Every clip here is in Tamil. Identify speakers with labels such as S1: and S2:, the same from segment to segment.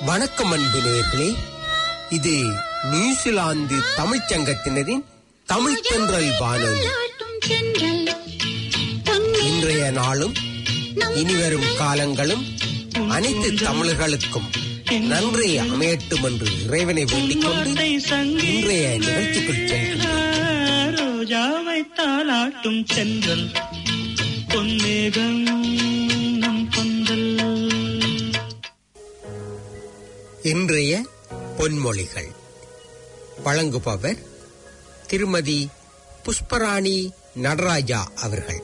S1: வணக்கம் அன்பு நேயர்களே இது நியூசிலாந்து தமிழ்ச் சங்கத்தினரின் தமிழ் தென்றல் வானொலி இன்றைய நாளும் இனிவரும் காலங்களும் அனைத்து தமிழர்களுக்கும் நன்றி அமையட்டும் என்று இறைவனை வேண்டிக் கொண்டு இன்றைய நிகழ்ச்சிக்குள் செல்கின்றோம்
S2: ரோஜாவை தாளாட்டும் சென்றல் பொன்னேகம் நம் கொந்தல்
S1: இன்றைய பொன்மொழிகள் வழங்குபவர் திருமதி புஷ்பராணி நடராஜா அவர்கள்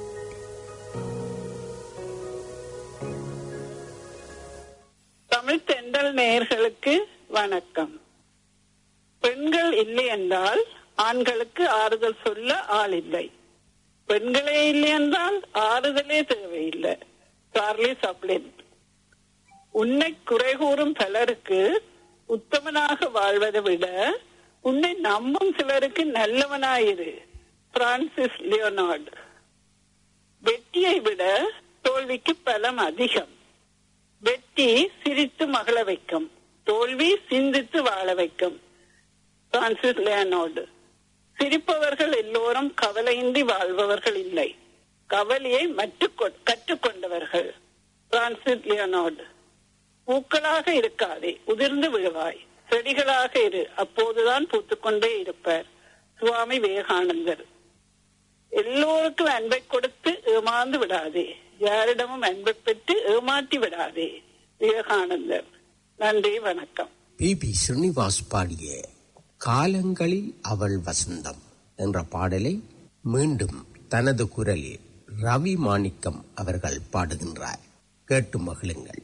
S3: தமிழ் தென்றல் நேயர்களுக்கு வணக்கம் பெண்கள் இல்லை என்றால் ஆண்களுக்கு ஆறுதல் சொல்ல ஆள் இல்லை பெண்களே இல்லை என்றால் ஆறுதலே தேவையில்லை சார்லி சப்ளின் உன்னை குறை கூறும் பலருக்கு உத்தமனாக வாழ்வதை விட உன்னை நம்பும் சிலருக்கு நல்லவனாயிரு பிரான்சிஸ் லியோனார்டு வெற்றியை விட தோல்விக்கு பலம் அதிகம் வெற்றி சிரித்து மகள வைக்கும் தோல்வி சிந்தித்து வாழ வைக்கும் பிரான்சிஸ் லியோனார்டு சிரிப்பவர்கள் எல்லோரும் கவலையின்றி வாழ்பவர்கள் இல்லை கவலையை மற்றுக்கொ கற்றுக்கொண்டவர்கள் பிரான்சிஸ் லியோனார்டு பூக்களாக இருக்காதே உதிர்ந்து விழுவாய் செடிகளாக இரு அப்போதுதான் பூத்துக்கொண்டே இருப்பார் சுவாமி விவேகானந்தர் எல்லோருக்கும் அன்பை கொடுத்து ஏமாந்து விடாதே யாரிடமும் அன்பை பெற்று ஏமாற்றி விடாதே விவேகானந்தர் நன்றி வணக்கம்
S1: பி பி ஸ்ரீனிவாஸ் பாடிய காலங்களில் அவள் வசந்தம் என்ற பாடலை மீண்டும் தனது குரலில் ரவி மாணிக்கம் அவர்கள் பாடுகின்றார் கேட்டு மகிழுங்கள்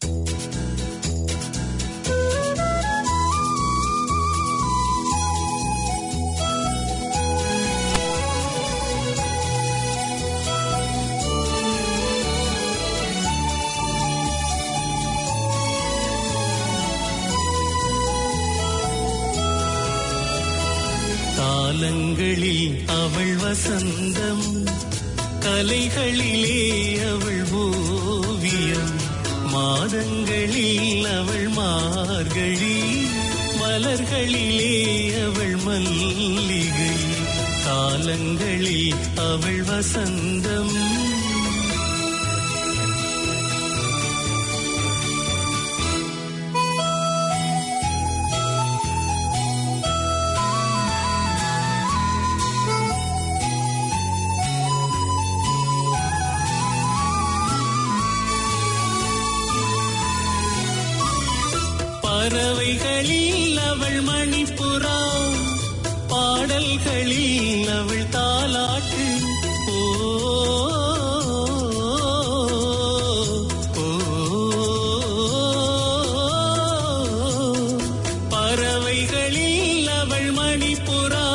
S2: காலங்களில் அவள் வசந்தம் கலைகளிலே அவள் ஓவியம் மாதங்களில் அவள் மார்கழி மலர்களிலே அவள் மல்லிகை காலங்களில் அவள் வசந்தம் பறவைகளில் அவள் மணிப்புறா பாடல்களில் அவள் தாலாட்டு ஓ, ஓ, பறவைகளில் அவள் மணிப்புறா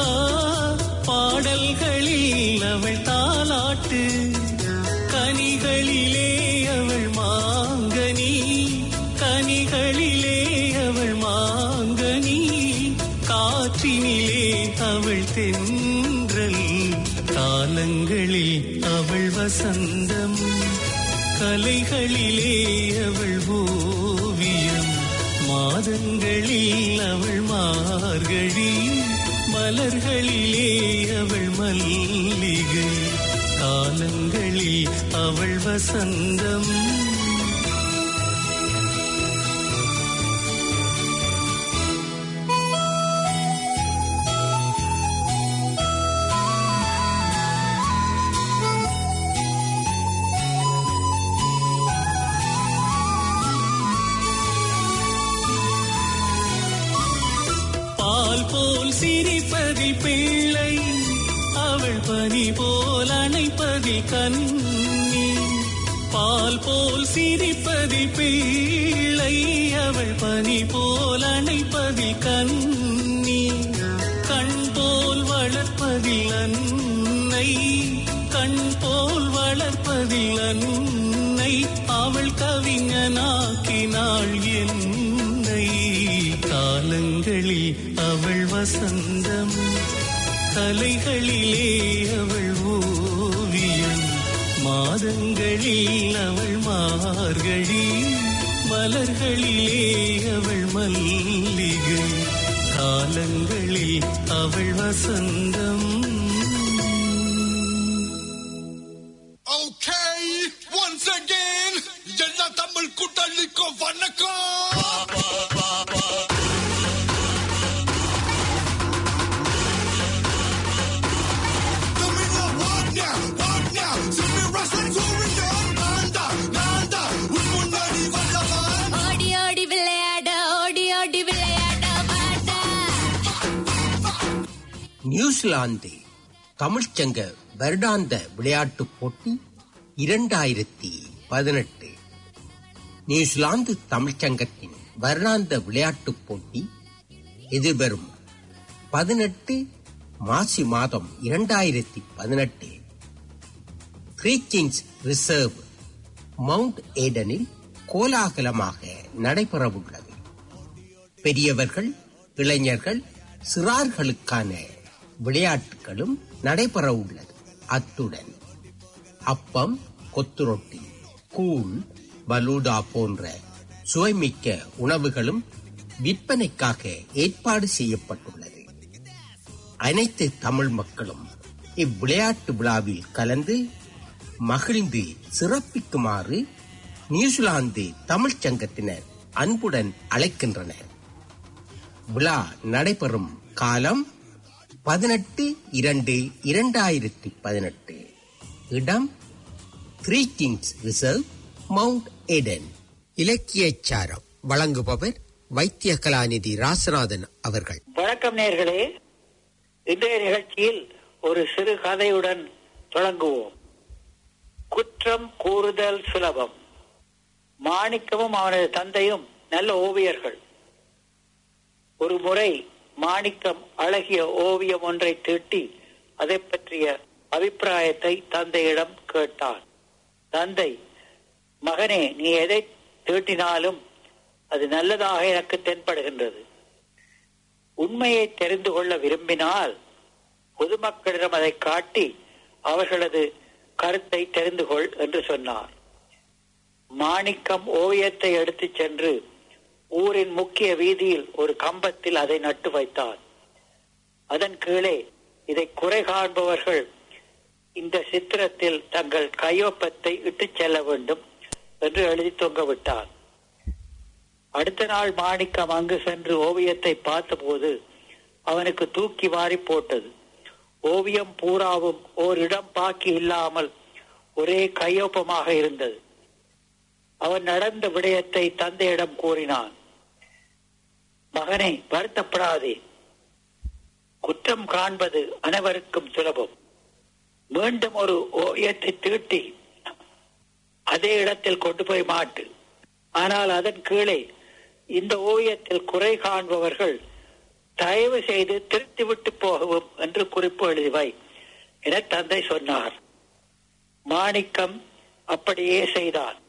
S2: பாடல்களில் அவள் தாலாட்டு கனிகளிலே அவள் மாங்கனி கனிகளிலே அவள் மாங்கனி காற்றினிலே அவள் தென்றல் காலங்களில் அவள் வசந்தம் கலைகளிலே அவள் ஓவியம் மாதங்களில் அவள் மார்கழி மலர்களிலே அவள் மல்லிகை காலங்களில் அவள் வசந்தம் பால் போல் சிரிப்பதில் பிள்ளை அவள் பனி போல் அணைப்பதில் கண்ணி பால் போல் சிரிப்பதில் பிள்ளை அவள் பனி போல் அணைப்பதில் கண்ணி கண் போல் வளர்ப்பதில் அன்னை கண் போல் வளர்ப்பதில் அன்னை அவள் கவிஞனாக்கினாள் என்னை காலங்களில் அவள் வசந்தம் கலைகளிலே அவள் ஓவியம் மாதங்களில் அவள் மார்கழி மலர்களிலே அவள் மல்லிகை காலங்களில் அவள் வசந்தம்
S4: Okay, once again, எல்லா தமிழ் கூட்டாளிக்கும் வணக்கம் தமிழா, what now, what now? Simmi ரசம் சூரியன், நான்தா, நான்தா, உன் முன்னாடி வல்லவன்.
S5: ஓடி ஓடி விளையாட ஓடி ஓடி விளையாட வாடா
S1: நியூசிலாந்து தமிழ்ச்சங்க வருடாந்த விளையாட்டுப் போட்டி இரண்டாயிரத்தி பதினெட்டு நியூசிலாந்து தமிழ்ச்சங்கத்தின் வருடாந்த விளையாட்டுப் போட்டி எதிர்வரும் பதினெட்டு மாசி மாதம் இரண்டாயிரத்தி பதினெட்டு கிரீச்சிங்ஸ் ரிசர்வ் மவுண்ட் ஏடனில் கோலாகலமாக நடைபெறவுள்ளது பெரியவர்கள் இளைஞர்கள் சிறார்களுக்கான விளையாட்டுகளும் நடைபெற உள்ளது அத்துடன் அப்பம் கொத்துரொட்டி கூழ் பலூடா போன்ற சுவைமிக்க உணவுகளும் விற்பனைக்காக ஏற்பாடு செய்யப்பட்டுள்ளது அனைத்து தமிழ் மக்களும் இவ்விளையாட்டு விழாவில் கலந்து மகிழ்ந்து சிறப்பிக்குமாறு நியூசிலாந்து தமிழ்ச் சங்கத்தினர் அன்புடன் அழைக்கின்றனர் விழா நடைபெறும் காலம் பதினெட்டு இரண்டு இரண்டாயிரத்தி பதினெட்டு இடம் Three Kings Reserve Mount Eden இலக்கியச்சாரம் வழங்குபவர் வைத்திய கலாநிதி ராசநாதன் அவர்கள்
S6: வணக்கம் நேர்களே இன்றைய நிகழ்ச்சியில் ஒரு சிறு கதையுடன் தொடங்குவோம் குற்றம் கூறுதல் சுலபம் மாணிக்கமும் அவனது தந்தையும் நல்ல ஓவியர்கள் ஒரு முறை மாணிக்கம் அழகிய ஓவியம் ஒன்றை தீட்டி அதை பற்றிய அபிப்பிராயத்தை தந்தையிடம் கேட்டான் தந்தை மகனே நீ எதை தீட்டினாலும் அது நல்லதாக எனக்கு தென்படுகின்றது உண்மையை தெரிந்து கொள்ள விரும்பினால் பொதுமக்களிடம் அதை காட்டி அவர்களது கருத்தை தெரிந்து கொள் என்று சொன்னார் மாணிக்கம் ஓவியத்தை எடுத்துச் சென்று ஊரின் முக்கிய வீதியில் ஒரு கம்பத்தில் அதை நட்டு வைத்தார் அதன் கீழே இதை குறை காண்பவர்கள் இந்த சித்திரத்தில் தங்கள் கையொப்பத்தை இட்டுச் செல்ல வேண்டும் என்று எழுதி தொங்கவிட்டார் அடுத்த நாள் மாணிக்கம் அங்கு சென்று ஓவியத்தை பார்த்தபோது அவனுக்கு தூக்கி வாரி போட்டது ஓவியம் பூராவும் ஓரிடம் பாக்கி இல்லாமல் ஒரே கையொப்பமாக இருந்தது அவன் நடந்த விடயத்தை தந்தையிடம் கூறினான் மகனை வருத்தப்படாதே குற்றம் காண்பது அனைவருக்கும் சுலபம் மீண்டும் ஒரு ஓவியத்தை தீட்டி அதே இடத்தில் கொண்டு போய் மாட்டு ஆனால் அதன் கீழே இந்த ஓவியத்தில் குறை காண்பவர்கள் தயவு செய்து திருத்திவிட்டு போகவும் என்று குறிப்பு எழுதி வை என தந்தை சொன்னார் மாணிக்கம் அப்படியே செய்தார்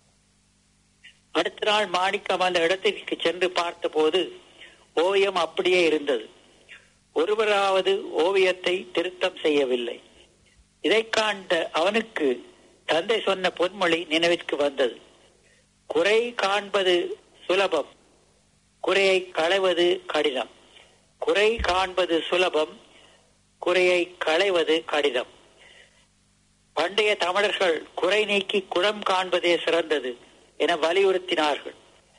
S6: அடுத்த நாள் மாணிக்கம் அந்த இடத்திற்கு சென்று பார்த்தபோது ஓவியம் அப்படியே இருந்தது ஒருவராவது ஓவியத்தை திருத்தம் செய்யவில்லை இதை காண்ட அவனுக்கு தந்தை சொன்ன பொன்மொழி நினைவிற்கு வந்தது குறை காண்பது சுலபம் குறையை களைவது கடினம் குறை காண்பது சுலபம் குறையை களைவது கடினம் பண்டைய தமிழர்கள் குறை நீக்கி குணம் காண்பதே சிறந்தது என வலியுறுத்தினார்கள்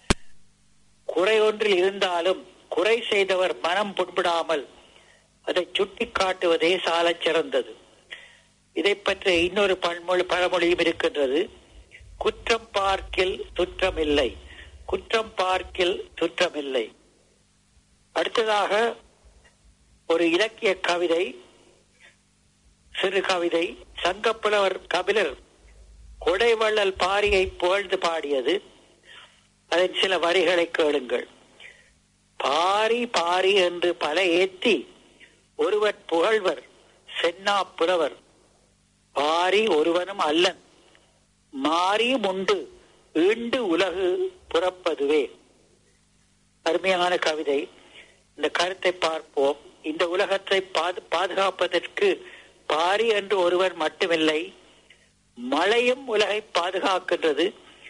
S6: குறை ஒன்றில் இருந்தாலும் குறை செய்தவர் மனம் புண்படாமல் அதை சுட்டி காட்டுவதே சாலச் சிறந்தது இதை பற்றி இன்னொரு பன்மொழி பழமொழியும் இருக்கின்றது குற்றம் பார்க்கில் துற்றமில்லை குற்றம் பார்க்கில் துற்றமில்லை அடுத்ததாக ஒரு இலக்கிய கவிதை சிறு கவிதை சங்கப்புலவர் கபிலர் கொடைவள்ளல் பாரியை புகழ்ந்து பாடியது அதன் சில வரிகளை கேளுங்கள் பாரி பாரி என்று பல ஏத்தி ஒருவர் புகழ்வர் சென்னா புலவர் பாரி ஒருவனும் அல்லன் மாறியும் உண்டு ஈண்டு உலகு புறப்பதுவே அருமையான கவிதை இந்த கருத்தை பார்ப்போம் இந்த உலகத்தை பாது பாதுகாப்பதற்கு பாரி என்று ஒருவர் மட்டுமில்லை மழையும் உலகை பாதுகாக்கின்றது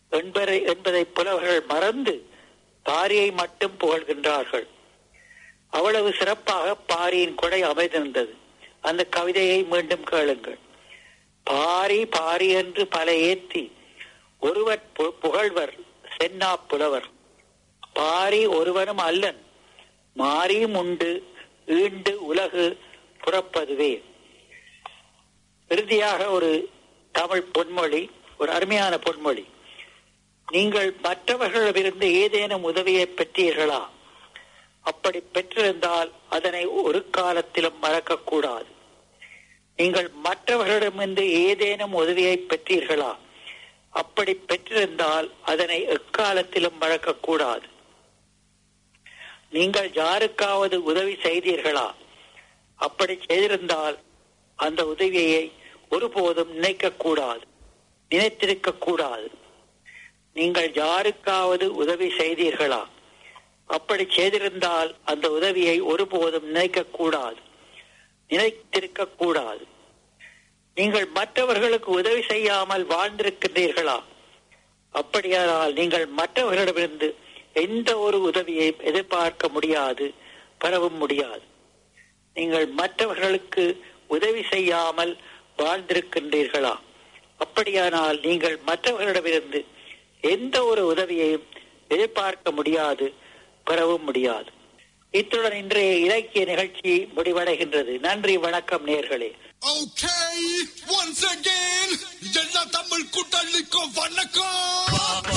S6: என்பதை என்பதை புலவர்கள் மறந்து பாரியை மட்டும் புகழ்கின்றார்கள் அவ்வளவு சிறப்பாக பாரியின் கொடை அமைந்திருந்தது அந்த கவிதையை மீண்டும் கேளுங்கள் பாரி பாரி என்று பல ஏத்தி ஒருவர் பு- புகழ்வர் சென்னா புலவர் பாரி ஒருவனும் அல்லன் மாறியும் உண்டு ஈண்டு உலகு புறப்பதுவே இறுதியாக ஒரு தமிழ் பொன்மொழி ஒரு அருமையான பொன்மொழி நீங்கள் மற்றவர்களிடமிருந்து ஏதேனும் உதவியை பெற்றீர்களா அப்படி பெற்றிருந்தால் அதனை ஒரு காலத்திலும் மறக்கக்கூடாது நீங்கள் மற்றவர்களிடமிருந்து ஏதேனும் உதவியை பெற்றீர்களா அப்படி பெற்றிருந்தால் அதனை எக்காலத்திலும் மறக்கக்கூடாது நீங்கள் யாருக்காவது உதவி செய்தீர்களா அப்படி செய்திருந்தால் அந்த உதவியை ஒருபோதும் நினைக்கக்கூடாது நினைத்திருக்க கூடாது நீங்கள் யாருக்காவது உதவி செய்தீர்களா அப்படி செய்திருந்தால் அந்த உதவியை ஒருபோதும் நினைக்க கூடாது நினைத்திருக்க கூடாது நீங்கள் மற்றவர்களுக்கு உதவி செய்யாமல் வாழ்ந்திருக்கின்றீர்களா அப்படியானால் நீங்கள் மற்றவர்களிடமிருந்து எந்த ஒரு உதவியையும் எதிர்பார்க்க முடியாது பெறவும் முடியாது நீங்கள் மற்றவர்களுக்கு உதவி செய்யாமல் வாழ்ந்திருக்கின்றீர்களா அப்படியானால் நீங்கள் மற்றவர்களிடமிருந்து எந்த ஒரு உதவியையும் எதிர்பார்க்க முடியாது பெறவும் முடியாது இத்துடன் இன்றைய இலக்கிய நிகழ்ச்சி முடிவடைகின்றது நன்றி வணக்கம் நேர்களே
S4: Okay, once again, எல்லா தமிழ் கூட்டாளிக்கும் வணக்கம்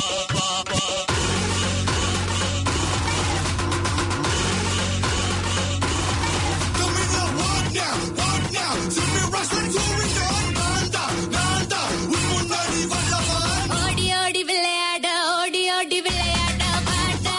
S4: தமிழா, what now, what now? Simmi wrestling touring on. நான்தா, நான்தா, உன் முன்னாடி வல்லவன்.
S5: ஓடி ஓடி விளையாட ஓடி ஓடி விளையாட வாடா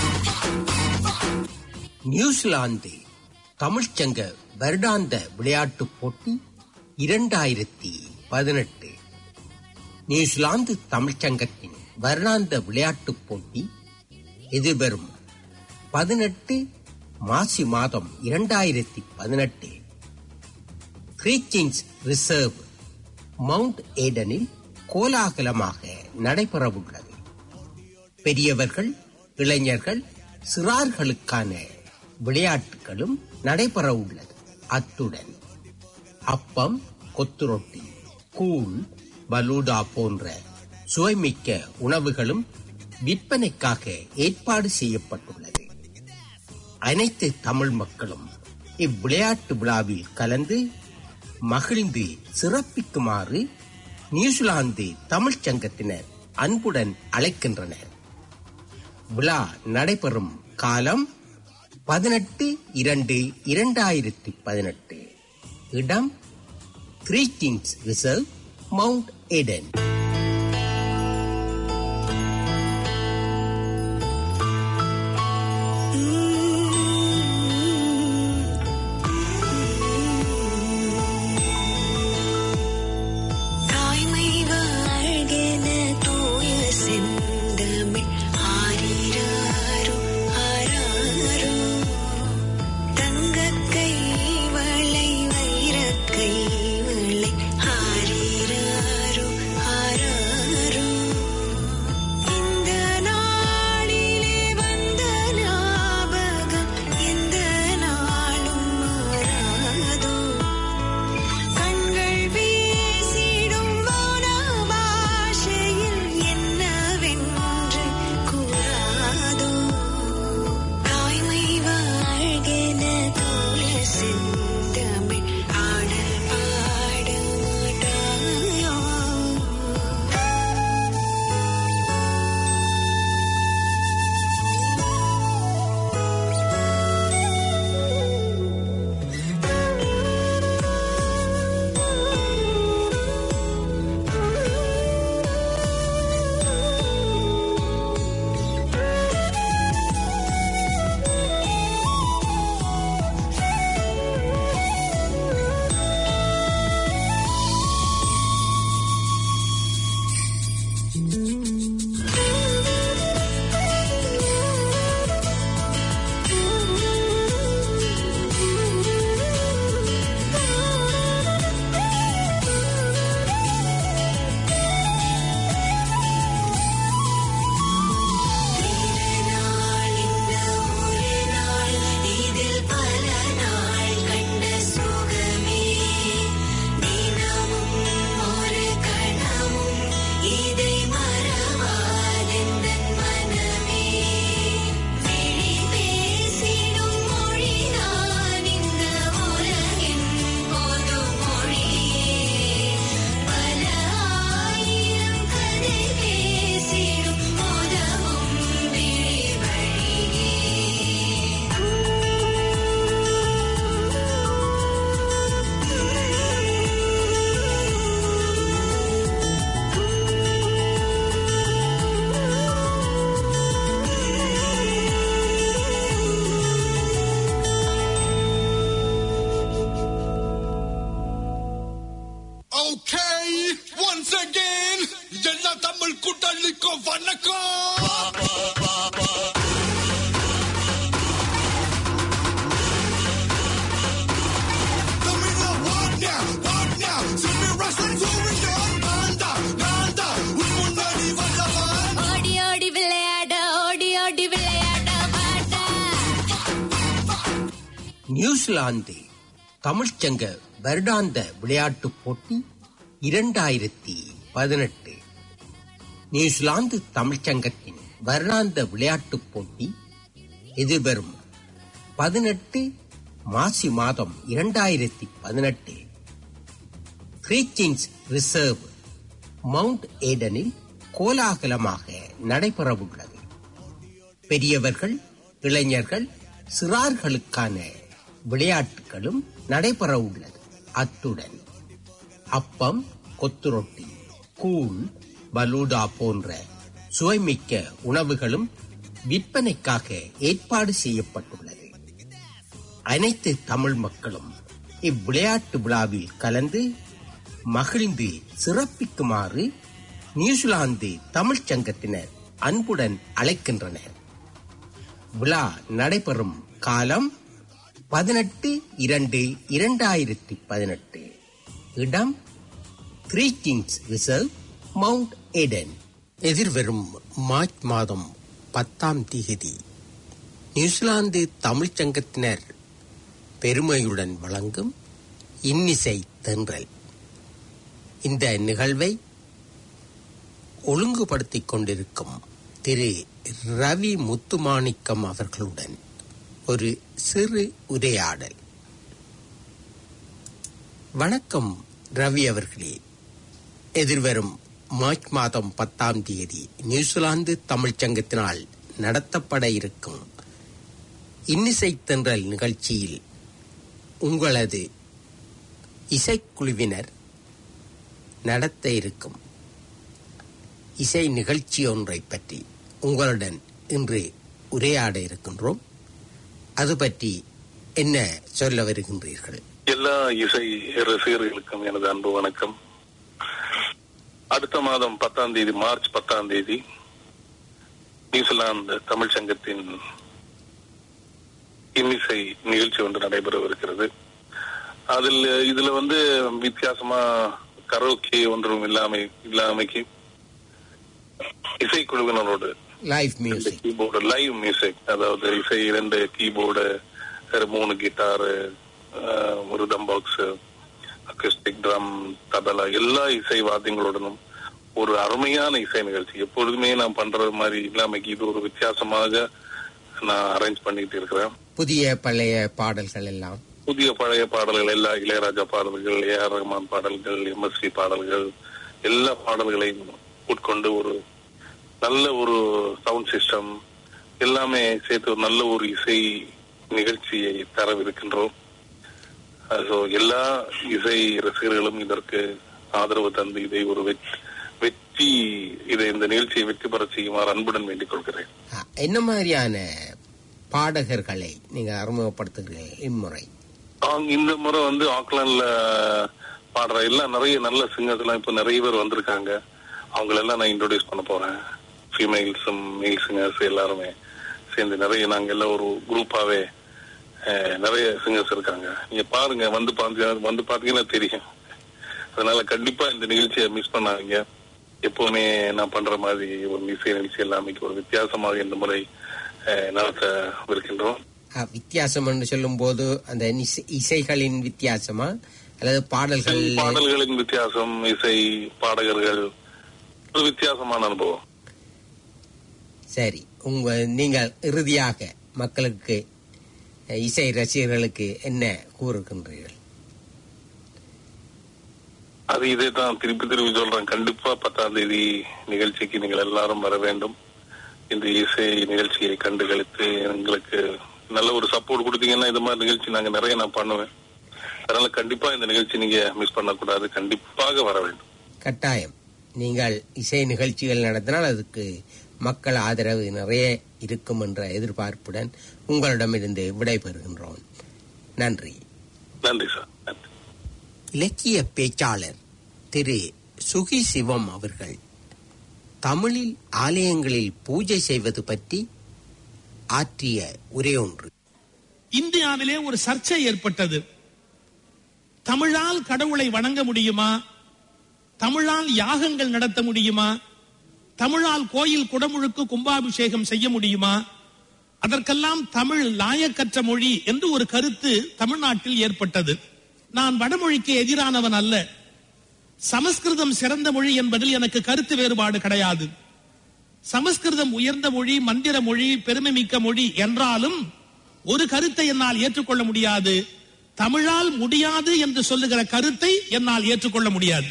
S1: நியூசிலாந்து தமிழ்ச்சங்க வருடாந்த விளையாட்டுப் போட்டி இரண்டாயிரத்தி பதினெட்டு நியூசிலாந்து தமிழ்ச்சங்கத்தின் வருடாந்த விளையாட்டுப் போட்டி எதிர்வரும் பதினெட்டு மாசி மாதம் இரண்டாயிரத்தி பதினெட்டு கிரீச்சிங்ஸ் ரிசர்வ் மவுண்ட் ஏடனில் கோலாகலமாக நடைபெறவுள்ளது பெரியவர்கள் இளைஞர்கள் சிறார்களுக்கான விளையாட்டுகளும் நடைபெற உள்ளது அத்துடன் அப்பம் கொத்துரொட்டி கூழ் பலூடா போன்ற சுவைமிக்க உணவுகளும் விற்பனைக்காக ஏற்பாடு செய்யப்பட்டுள்ளது அனைத்து தமிழ் மக்களும் இவ்விளையாட்டு விழாவில் கலந்து மகிழ்ந்து சிறப்பிக்குமாறு நியூசிலாந்து தமிழ்ச் சங்கத்தினர் அன்புடன் அழைக்கின்றனர் விழா நடைபெறும் காலம் பதினெட்டு இரண்டு இரண்டாயிரத்தி பதினெட்டு இடம் Three Kings Reserve Mount Eden
S7: தாய்மை வாழ்கென தூய செந்தமிழ் ஆரிராரோ ஆராரோ தங்கக் கை வளை வைரக் கை வளை ஆரிராரோ ஆராரோ
S1: நியூசிலாந்து தமிழ்ச்சங்க வருடாந்த விளையாட்டுப் போட்டி இரண்டாயிரத்தி பதினெட்டு நியூசிலாந்து தமிழ்ச்சங்கத்தின் வருடாந்த விளையாட்டுப் போட்டி எதிர்வரும் பதினெட்டு மாசி மாதம் இரண்டாயிரத்தி பதினெட்டு கிரீச்சின்ஸ் ரிசர்வ் மவுண்ட் ஏடனில் கோலாகலமாக நடைபெறவுள்ளது பெரியவர்கள் இளைஞர்கள் சிறார்களுக்கான விளையாட்டுகளும் நடைபெற உள்ளது அத்துடன் அப்பம் கொத்துரொட்டி கூழ் பலூடா போன்ற சுவைமிக்க உணவுகளும் விற்பனைக்காக ஏற்பாடு செய்யப்பட்டுள்ளது அனைத்து தமிழ் மக்களும் இவ்விளையாட்டு விழாவில் கலந்து மகிழ்ந்து சிறப்பிக்குமாறு நியூசிலாந்து தமிழ்ச் சங்கத்தினர் அன்புடன் அழைக்கின்றனர் விழா நடைபெறும் காலம் பதினெட்டு இரண்டு இரண்டாயிரத்தி பதினெட்டு இடம் Three Kings Reserve Mount Eden எதிர்வரும் மார்ச் மாதம் பத்தாம் தேதி நியூசிலாந்து தமிழ்ச் சங்கத்தினர் பெருமையுடன் வழங்கும் இன்னிசை தென்றல் இந்த நிகழ்வை ஒழுங்குபடுத்திக் கொண்டிருக்கும் திரு ரவி முத்துமாணிக்கம் அவர்களுடன் ஒரு சிறு உரையாடல் வணக்கம் ரவி அவர்களே எதிர்வரும் மார்ச் மாதம் பத்தாம் தேதி நியூசிலாந்து தமிழ்ச் சங்கத்தினால் நடத்தப்பட இருக்கும் இன்னிசை தென்றல் நிகழ்ச்சியில் உங்களது இசைக்குழுவினர் நடத்த இருக்கும் இசை நிகழ்ச்சி ஒன்றை பற்றி உங்களுடன் இன்று உரையாட இருக்கின்றோம் அது பற்றி என்ன சொல்ல வருகின்றீர்கள்
S8: எல்லா இசை ரசிகர்களுக்கும் எனது அன்பு வணக்கம் அடுத்த மாதம் பத்தாம் தேதி மார்ச் பத்தாம் தேதி நியூசிலாந்து தமிழ் சங்கத்தின் இன்னிசை நிகழ்ச்சி ஒன்று நடைபெறவிருக்கிறது அதில் இதுல வந்து வித்தியாசமா கரோக்கே ஒன்றும் இல்லாமை இல்லாமைக்கு இசைக்குழுவினரோடு
S1: லைவ்
S8: ரெண்டு
S1: மியூசிக்
S8: கீபோர்டு லைவ் மியூசிக் அதாவது இசை ரெண்டு கீபோர்டு மூணு கிட்டாரு ஒரு தம் பாக்ஸ் அக்கஸ்டிக் ட்ரம் தபலா எல்லா இசை வாத்தியங்களுடனும் ஒரு அருமையான இசை நிகழ்ச்சி எப்பொழுதுமே நான் பண்றது மாதிரி இல்லாமைக்கு இது ஒரு வித்தியாசமாக நான் அரேஞ்ச் பண்ணிட்டு இருக்கிறேன்
S1: புதிய பழைய பாடல்கள் எல்லாம்
S8: புதிய பழைய பாடல்கள் எல்லா இளையராஜா பாடல்கள் ஏ ஆர் ரஹ்மான் பாடல்கள் எம்எஸ்சி பாடல்கள் எல்லா பாடல்களையும் உட்கொண்டு ஒரு நல்ல ஒரு சவுண்ட் சிஸ்டம் எல்லாமே சேர்த்து ஒரு நல்ல ஒரு இசை நிகழ்ச்சியை தரவிருக்கின்றோம் ஸோ எல்லா இசை ரசிகர்களும் இதற்கு ஆதரவு தந்து இதை ஒரு வெற்றி வெற்றி இதை இந்த நிகழ்ச்சியை வெற்றி பெற செய்யுமாறு அன்புடன் வேண்டிக் கொள்கிறேன்
S1: ஆ, என்ன மாதிரியான பாடகர்களை நீங்க அறிமுகப்படுத்துகிறீர்கள் இம்முறை
S8: அவங்க இந்த முறை வந்து ஆக்லாண்ட்ல பாடுற எல்லாம் நிறைய நல்ல சிங்கர்ஸ் எல்லாம் இப்ப நிறைய பேர் வந்திருக்காங்க அவங்களெல்லாம் நான் இன்ட்ரோடியூஸ் பண்ண போறேன் ஃபீமேல்ஸும் மேல் சிங்கர்ஸ் எல்லாருமே சேர்ந்து நிறைய நாங்க எல்லாம் ஒரு குரூப்பாவே அஹ், நிறைய சிங்கர்ஸ் இருக்காங்க நீங்க பாருங்க வந்து பாத்தீங்க வந்து பாத்தீங்கன்னா தெரியும் அதனால கண்டிப்பா இந்த நிகழ்ச்சியை மிஸ் பண்ணாதீங்க எப்பவுமே நான் பண்ற மாதிரி ஒரு இசை நிகழ்ச்சி எல்லாமே ஒரு வித்தியாசமாக இந்த முறை அஹ், நடத்தவிருக்கின்றோம்
S1: ஆ, வித்தியாசம் என்று சொல்லும் போது அந்த இசை- இசைகளின் வித்தியாசமா அல்லது பாடல்கள்
S8: பாடல்களின் வித்தியாசம் இசை பாடகர்கள் ஒரு வித்தியாசமான அனுபவம்
S1: சரி உங்க நீங்கள் இறுதியாக மக்களுக்கு அஹ், இசை ரசிகர்களுக்கு என்ன கூறுகின்றீர்கள்
S8: அது இதே தான் திருப்பி திருப்பி சொல்றேன் கண்டிப்பா பத்தாம் தேதி நிகழ்ச்சிக்கு நீங்கள் எல்லாரும் வர வேண்டும் இந்த இசை நிகழ்ச்சியை கண்டு கழித்து எங்களுக்கு நல்ல ஒரு சப்போர்ட் கொடுத்தீங்கன்னா இந்த மாதிரி நிகழ்ச்சி நாங்க நிறைய நான் பண்ணுவேன் அதனால கண்டிப்பா இந்த நிகழ்ச்சி நீங்க மிஸ் பண்ணக்கூடாது கண்டிப்பாக வர வேண்டும்
S1: கட்டாயம் நீங்கள் இசை நிகழ்ச்சிகள் நடத்தினால் அதுக்கு மக்கள் ஆதரவு நிறைய இருக்கும் என்ற எதிர்பார்ப்புடன் உங்களிடமிருந்து விடைபெறுகின்றோம் நன்றி
S8: நன்றி சார் நன்றி
S1: இலக்கிய பேச்சாளர் திரு சுகி சிவம் அவர்கள் தமிழில் ஆலயங்களில் பூஜை செய்வது பற்றி ஆற்றிய உரை ஒன்று
S9: இந்தியாவிலே ஒரு சர்ச்சை ஏற்பட்டது தமிழால் கடவுளை வணங்க முடியுமா தமிழால் யாகங்கள் நடத்த முடியுமா தமிழால் கோயில் குடமுழுக்கு கும்பாபிஷேகம் செய்ய முடியுமா அதற்கெல்லாம் தமிழ் லாயக்கற்ற மொழி என்று ஒரு கருத்து தமிழ்நாட்டில் ஏற்பட்டது நான் வடமொழிக்கு எதிரானவன் அல்ல சமஸ்கிருதம் சிறந்த மொழி என்பதில் எனக்கு கருத்து வேறுபாடு கிடையாது சமஸ்கிருதம் உயர்ந்த மொழி மந்திர மொழி பெருமை மிக்க மொழி என்றாலும் ஒரு கருத்தை என்னால் ஏற்றுக்கொள்ள முடியாது தமிழால் முடியாது என்று சொல்லுகிற கருத்தை என்னால் ஏற்றுக்கொள்ள முடியாது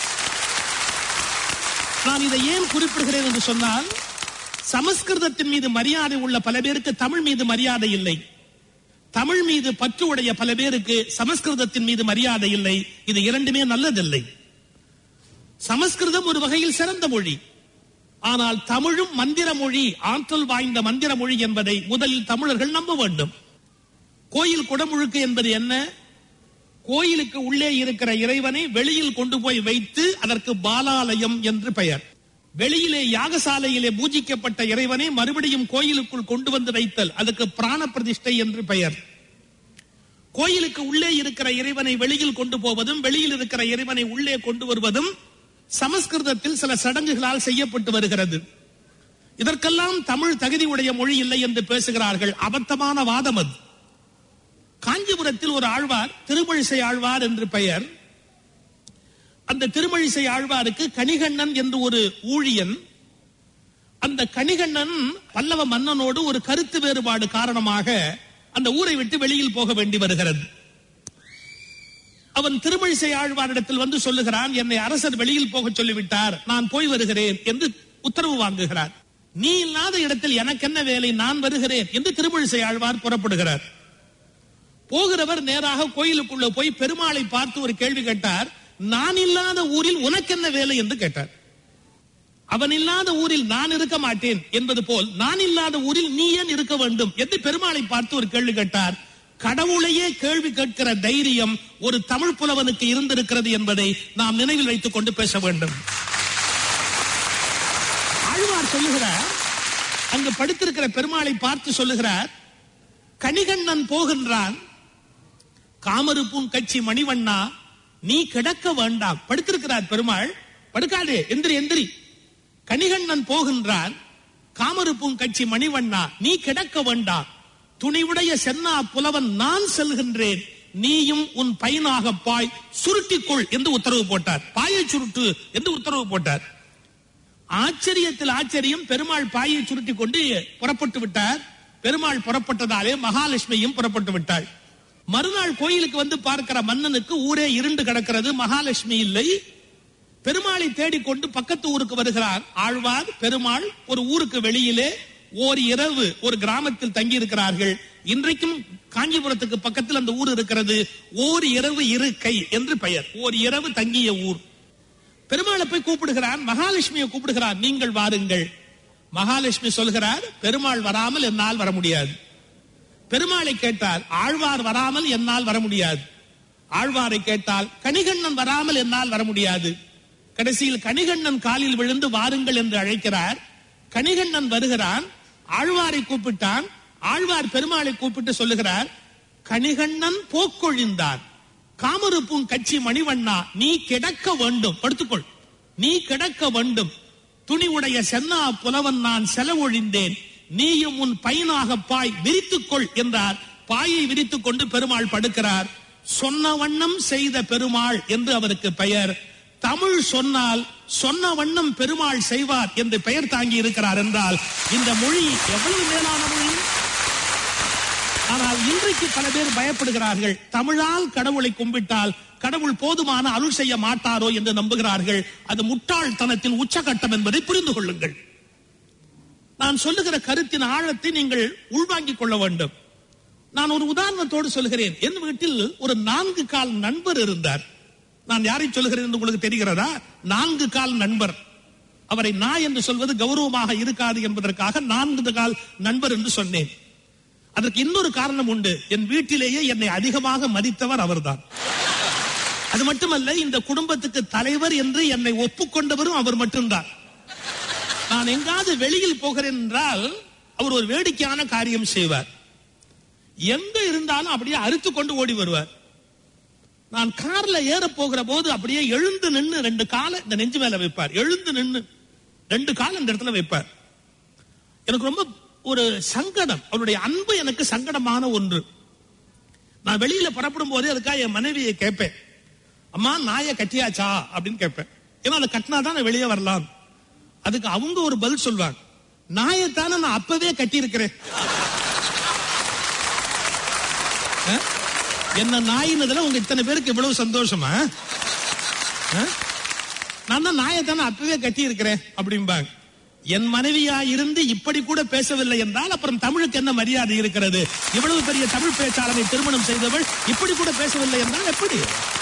S9: நான் இதை ஏன் குறிப்பிடுகிறேன் என்று சொன்னால் சமஸ்கிருதத்தின் மீது மரியாதை உள்ள பல பேருக்கு தமிழ் மீது மரியாதை இல்லை தமிழ் மீது பற்று உடைய பல பேருக்கு சமஸ்கிருதத்தின் மீது மரியாதை இல்லை இது இரண்டுமே நல்லதில்லை சமஸ்கிருதம் ஒரு வகையில் சிறந்த மொழி ஆனால் தமிழும் மந்திர மொழி ஆற்றல் வாய்ந்த மந்திர மொழி என்பதை முதலில் தமிழர்கள் நம்ப வேண்டும் கோயில் குடமுழுக்கு என்பது என்ன கோயிலுக்கு உள்ளே இருக்கிற இறைவனை வெளியில் கொண்டு போய் வைத்து அதற்கு பாலாலயம் என்று பெயர் வெளியிலே யாகசாலையிலே பூஜிக்கப்பட்ட இறைவனை மறுபடியும் கோயிலுக்குள் கொண்டு வந்து வைத்தல் அதுக்கு பிராண பிரதிஷ்டை என்று பெயர் கோயிலுக்கு உள்ளே இருக்கிற இறைவனை வெளியில் கொண்டு போவதும் வெளியில் இருக்கிற இறைவனை உள்ளே கொண்டு வருவதும் சமஸ்கிருதத்தில் சில சடங்குகளால் செய்யப்பட்டு வருகிறது இதற்கெல்லாம் தமிழ் தகுதி உடைய மொழி இல்லை என்று பேசுகிறார்கள் அபத்தமான வாதம் அது காஞ்சிபுரத்தில் ஒரு ஆழ்வார் திருமழிசை ஆழ்வார் என்று பெயர் அந்த திருமழிசை ஆழ்வாருக்கு கணிகண்ணன் என்று ஒரு ஊழியன் அந்த கணிகண்ணன் பல்லவ மன்னனோடு ஒரு கருத்து வேறுபாடு காரணமாக அந்த ஊரை விட்டு வெளியில் போக வேண்டி வருகிறது அவன் திருமழிசை ஆழ்வாரிடத்தில் வந்து சொல்லுகிறான் என்னை அரசர் வெளியில் போக சொல்லிவிட்டார் நான் போய் வருகிறேன் என்று உத்தரவு வாங்குகிறார் நீ இல்லாத இடத்தில் எனக்கு என்ன வேலை நான் வருகிறேன் என்று திருமழிசை ஆழ்வார் புறப்படுகிறார் போகிறவர் நேராக கோயிலுக்குள்ள போய் பெருமாளை பார்த்து ஒரு கேள்வி கேட்டார் நான் இல்லாத ஊரில் உனக்கு என்ன வேலை என்று கேட்டார் அவன் இல்லாத ஊரில் நான் இருக்க மாட்டேன் என்பது போல் நான் இல்லாத ஊரில் நீ ஏன் இருக்க வேண்டும் என்று பெருமாளை பார்த்து ஒரு கேள்வி கேட்டார் கடவுளையே கேள்வி கேட்கிற தைரியம் ஒரு தமிழ் புலவனுக்கு இருந்திருக்கிறது என்பதை நாம் நினைவில் வைத்துக் கொண்டு பேச வேண்டும் ஆழ்வார் சொல்லுகிறார் அங்கு படுத்திருக்கிற பெருமாளை பார்த்து சொல்லுகிறார் கணிகண்ணன் போகின்றான் காமருப்பும் கட்சி மணிவண்ணா நீ கிடக்க வேண்டாம் படுத்திருக்கிறார் பெருமாள் படுக்காதே எந்திரி எந்திரி கணிகண்ணன் போகின்றான் காமருப்பும் கட்சி மணிவண்ணா நீ கிடக்க வேண்டாம் துணிவுடைய சென்னா புலவன் நான் செல்கின்றேன் நீயும் உன் பையனாக பாய் சுருட்டிக்கொள் என்று உத்தரவு போட்டார் பாயை சுருட்டு என்று உத்தரவு போட்டார் ஆச்சரியத்தில் ஆச்சரியம் பெருமாள் பாயை சுருட்டி கொண்டு புறப்பட்டு விட்டார் பெருமாள் புறப்பட்டதாலே மகாலட்சுமியும் புறப்பட்டு விட்டாள் மறுநாள் கோயிலுக்கு வந்து பார்க்கிற மன்னனுக்கு ஊரே இருண்டு கிடக்கிறது மகாலட்சுமி இல்லை பெருமாளை தேடிக்கொண்டு பக்கத்து ஊருக்கு வருகிறார் ஆழ்வார் பெருமாள் ஒரு ஊருக்கு வெளியிலே ஓர் இரவு ஒரு கிராமத்தில் தங்கி இருக்கிறார்கள் இன்றைக்கும் காஞ்சிபுரத்துக்கு பக்கத்தில் அந்த ஊர் இருக்கிறது ஓர் இரவு இருக்கை என்று பெயர் ஓர் இரவு தங்கிய ஊர் பெருமாளை போய் கூப்பிடுகிறார் மகாலட்சுமியை கூப்பிடுகிறார் நீங்கள் வாருங்கள் மகாலட்சுமி சொல்கிறார் பெருமாள் வராமல் என்னால் வர முடியாது பெருமாளை கேட்டால் ஆழ்வார் வராமல் என்னால் வர முடியாது ஆழ்வாரை கேட்டால் கணிகண்ணன் வராமல் என்னால் வர முடியாது கடைசியில் கணிகண்ணன் காலில் விழுந்து வாருங்கள் என்று அழைக்கிறார் கணிகண்ணன் வருகிறான் ஆழ்வாரை கூப்பிட்டான் ஆழ்வார் பெருமாளை கூப்பிட்டு சொல்லுகிறார் கணிகண்ணன் போக்கொழிந்தான் காமருப்பும் கட்சி மணிவண்ணா நீ கிடக்க வேண்டும் படுத்துக்கொள் நீ கிடக்க வேண்டும் துணி உடைய சென்னா புலவன் நான் செலவொழிந்தேன் நீயும் உன் பையனாக பாய் விரித்துக்கொள் என்றார் பாயை விரித்துக் கொண்டு பெருமாள் படுக்கிறார் சொன்ன வண்ணம் செய்த பெருமாள் என்று அவருக்கு பெயர் தமிழ் சொன்னால் சொன்ன வண்ணம் பெருமாள் செய்வார் என்று பெயர் தாங்கி இருக்கிறார் என்றால் இந்த மொழி எவ்வளவு மேலான மொழி ஆனால் இன்றைக்கு பல பேர் பயப்படுகிறார்கள் தமிழால் கடவுளை கும்பிட்டால் கடவுள் போதுமான அருள் செய்ய மாட்டாரோ என்று நம்புகிறார்கள் அது முட்டாள்தனத்தின் உச்சகட்டம் என்பதை புரிந்து கொள்ளுங்கள் நான் சொல்லுகிற கருத்தின் ஆழத்தை நீங்கள் உள்வாங்கிக் கொள்ள வேண்டும் நான் ஒரு உதாரணத்தோடு சொல்கிறேன் என் வீட்டில் ஒரு நான்கு கால் நண்பர் இருந்தார் நான் யாரை சொல்லுகிறேன் என்று உங்களுக்கு தெரிகிறதா நான்கு கால் நண்பர் அவரை நான் என்று சொல்வது கௌரவமாக இருக்காது என்பதற்காக நான்கு கால் நண்பர் என்று சொன்னேன் அதற்கு இன்னொரு காரணம் உண்டு என் வீட்டிலேயே என்னை அதிகமாக மதித்தவர் அவர்தான் அது மட்டுமல்ல இந்த குடும்பத்துக்கு தலைவர் என்று என்னை ஒப்புக்கொண்டவரும் அவர் மட்டும்தான் நான் எங்காவது வெளியில் போகிறேன் என்றால் அவர் ஒரு வேடிக்கையான காரியம் செய்வார் எங்க இருந்தாலும் அப்படியே அறுத்து கொண்டு ஓடி வருவார் நான் கார்ல ஏற போகிற போது அப்படியே எழுந்து நின்னு ரெண்டு காலை இந்த நெஞ்சு மேல வைப்பார் எழுந்து நின்னு ரெண்டு கால் இந்த இடத்துல வைப்பார் எனக்கு ரொம்ப ஒரு சங்கடம் அவருடைய அன்பு எனக்கு சங்கடமான ஒன்று நான் வெளியில புறப்படும் போதே அதுக்காக என் மனைவியை கேட்பேன் அம்மா நாயை கட்டியாச்சா அப்படின்னு கேட்பேன் ஏன்னா அதை கட்டினாதான் நான் வெளியே வரலாம் அதுக்கு அவங்க ஒரு பதில் சொல்வாங்க நாயைத்தானே நான் அப்பவே கட்டி இருக்கிறேன் என்ன நாயினதுல உங்க இத்தனை பேருக்கு இவ்வளவு சந்தோஷமா ஆ? நான் தான் நாயைத்தானே அப்பவே கட்டி இருக்கிறேன் அப்படிம்பாங்க என் மனைவியா இருந்து இப்படி கூட பேசவில்லை என்றால் அப்புறம் தமிழுக்கு என்ன மரியாதை இருக்கிறது இவ்வளவு பெரிய தமிழ் பேச்சாளரை திருமணம் செய்தவள் இப்படி கூட பேசவில்லை என்றால் எப்படி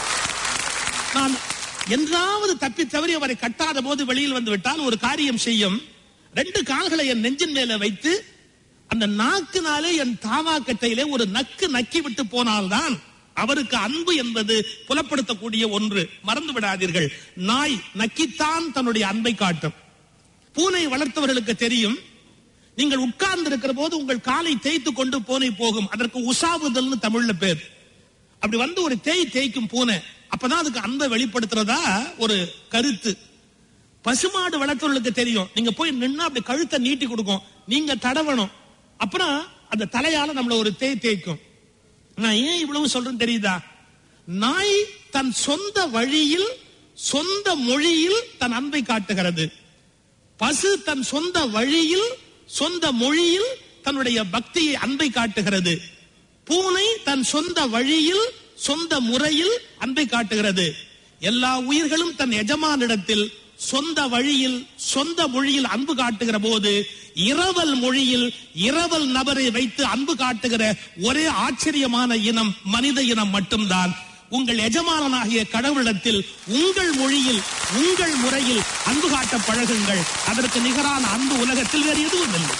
S9: நான் என்றாவது தப்பி தவறி அவரை கட்டாத போது வெளியில் வந்து விட்டால் ஒரு காரியம் செய்யும் ரெண்டு கால்களை என் நெஞ்சின் மேல வைத்து அந்த நாக்குனாலே என் தாவா கட்டையிலே ஒரு நக்கு நக்கி விட்டு போனால்தான் அவருக்கு அன்பு என்பது புலப்படுத்தக்கூடிய ஒன்று மறந்து விடாதீர்கள் நாய் நக்கித்தான் தன்னுடைய அன்பை காட்டும் பூனை வளர்த்தவர்களுக்கு தெரியும் நீங்கள் உட்கார்ந்து இருக்கிற போது உங்கள் காலை தேய்த்து கொண்டு பூனை போகும் அதற்கு உசாவுதல்னு தமிழ்ல பேர் அப்படி வந்து ஒரு தேய் தேய்க்கும் பூனை அப்பதான் அதுக்கு அன்பை வெளிப்படுத்துறதா ஒரு கருத்து பசுமாடு வளர்த்தவர்களுக்கு தெரியும் நீங்க போய் நின்னா அப்படி கழுத்தை நீட்டி கொடுக்கும் நீங்க தடவணும் அப்புறம் அந்த தலையால நம்மள ஒரு தேய் தேய்க்கும் நான் ஏன் இவ்வளவு சொல்றேன் தெரியுதா நாய் தன் சொந்த வழியில் சொந்த மொழியில் தன் அன்பை காட்டுகிறது பசு தன் சொந்த வழியில் சொந்த மொழியில் தன்னுடைய பக்தியை அன்பை காட்டுகிறது பூனை தன் சொந்த வழியில் சொந்த முறையில் அன்பை காட்டுகிறது எல்லா உயிர்களும் தன் எஜமானிடத்தில் சொந்த வழியில் சொந்த மொழியில் அன்பு காட்டுகிற போது இரவல் மொழியில் இரவல் நபரை வைத்து அன்பு காட்டுகிற ஒரே ஆச்சரியமான இனம் மனித இனம் மட்டும்தான் உங்கள் எஜமானனாகிய கடவுளிடத்தில் உங்கள் மொழியில் உங்கள் முறையில் அன்பு காட்ட பழகுங்கள் அதற்கு நிகரான அன்பு உலகத்தில் வேறு எதுவும் இல்லை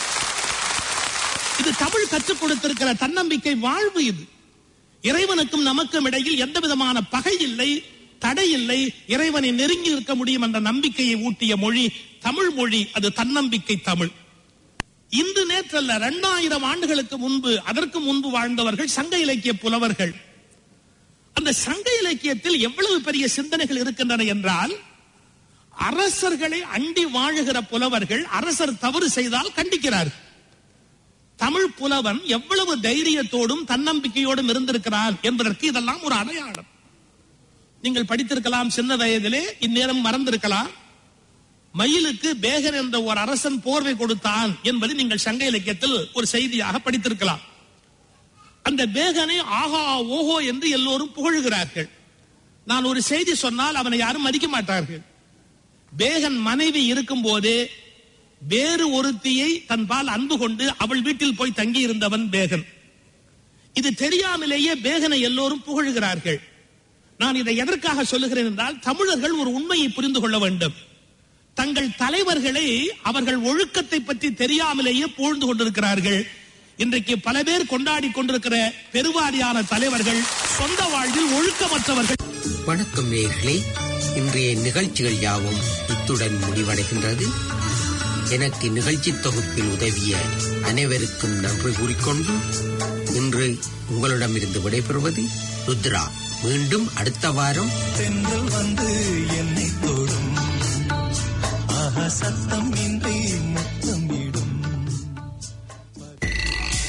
S9: இது தமிழ் கற்றுக் கொடுத்திருக்கிற தன்னம்பிக்கை வாழ்வு இது இறைவனுக்கும் நமக்கும் இடையில் எந்த விதமான பகை இல்லை தடை இல்லை இறைவனை நெருங்கி இருக்க முடியும் என்ற நம்பிக்கையை ஊட்டிய மொழி தமிழ் மொழி அது தன்னம்பிக்கை தமிழ் இன்று நேற்றல்ல இரண்டாயிரம் ஆண்டுகளுக்கு முன்பு அதற்கு முன்பு வாழ்ந்தவர்கள் சங்க இலக்கிய புலவர்கள் அந்த சங்க இலக்கியத்தில் எவ்வளவு பெரிய சிந்தனைகள் இருக்கின்றன என்றால் அரசர்களை அண்டி வாழுகிற புலவர்கள் அரசர் தவறு செய்தால் கண்டிக்கிறார்கள் தமிழ் புலவன் எவ்வளவு தைரியத்தோடும் தன்னம்பிக்கையோடும் இருந்திருக்கிறான் என்பதற்கு இதெல்லாம் ஒரு அடையாளம் நீங்கள் படித்திருக்கலாம் சின்ன வயதிலே இந்நேரம் மறந்திருக்கலாம் மயிலுக்கு பேகன் என்ற ஒரு அரசன் போர்வை கொடுத்தான் என்பதை நீங்கள் சங்க இலக்கியத்தில் ஒரு செய்தியாக படித்திருக்கலாம் அந்த பேகனை ஆஹா ஓஹோ என்று எல்லோரும் புகழுகிறார்கள் நான் ஒரு செய்தி சொன்னால் அவனை யாரும் மதிக்க மாட்டார்கள் பேகன் மனைவி இருக்கும் போதே வேறு ஒருத்தியை தன் பால் அன்பு கொண்டு அவள் வீட்டில் போய் தங்கி இருந்தவன் பேகன் இது தெரியாமலேயே பேகனை எல்லோரும் புகழுகிறார்கள் நான் இதை எதற்காக சொல்லுகிறேன் என்றால் தமிழர்கள் ஒரு உண்மையை புரிந்து கொள்ள வேண்டும் தங்கள் தலைவர்களை அவர்கள் ஒழுக்கத்தை பற்றி தெரியாமலேயே புகழ்ந்து கொண்டிருக்கிறார்கள் இன்றைக்கு பல பேர் கொண்டாடி கொண்டிருக்கிற பெருவாரியான தலைவர்கள் சொந்த வாழ்வில் ஒழுக்கமற்றவர்கள்
S1: வணக்கம் நேயர்களே இன்றைய நிகழ்ச்சிகள் யாவும் இத்துடன் முடிவடைகின்றது எனக்கு நிகழ்ச்சி தொகுப்பில் உதவிய அனைவருக்கும் நன்றி கூறிக்கொண்டு இன்று உங்களிடமிருந்து விடைபெறுவது ருத்ரா மீண்டும் அடுத்த வாரம்
S2: தென்றல் வந்து என்னை தொடும் ஆஹா சத்தம்